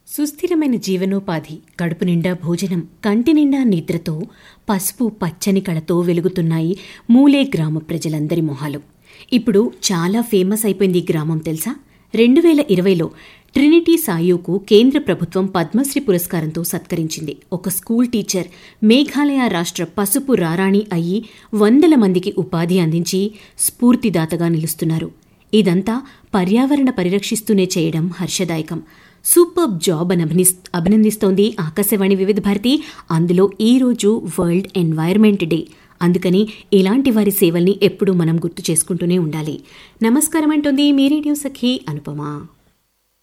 సుస్థిరమైన జీవనోపాధి కడుపు నిండా భోజనం కంటి నిండా నిద్రతో పసుపు పచ్చని కళతో వెలుగుతున్నాయి మూలే గ్రామ ప్రజలందరి మొహాలు ఇప్పుడు చాలా ఫేమస్ అయిపోయింది ఈ గ్రామం తెలుసా రెండు వేల ఇరవైలో ట్రినిటీ సాయూకు కేంద్ర ప్రభుత్వం పద్మశ్రీ పురస్కారంతో సత్కరించింది ఒక స్కూల్ టీచర్ మేఘాలయ రాష్ట్ర పసుపు రారాణి అయ్యి వందల మందికి ఉపాధి అందించి స్ఫూర్తిదాతగా నిలుస్తున్నారు ఇదంతా పర్యావరణ పరిరక్షిస్తూనే చేయడం హర్షదాయకం సూపర్ జాబ్ అని అభినిస్- అభినందిస్తోంది ఆకాశవాణి వివిధ భారతి అందులో ఈ రోజు వరల్డ్ ఎన్వైర్మెంట్ డే అందుకని ఇలాంటి వారి సేవల్ని ఎప్పుడూ మనం గుర్తు చేసుకుంటూనే ఉండాలి నమస్కారం అంటోంది మీ రేడియో సఖి అనుపమ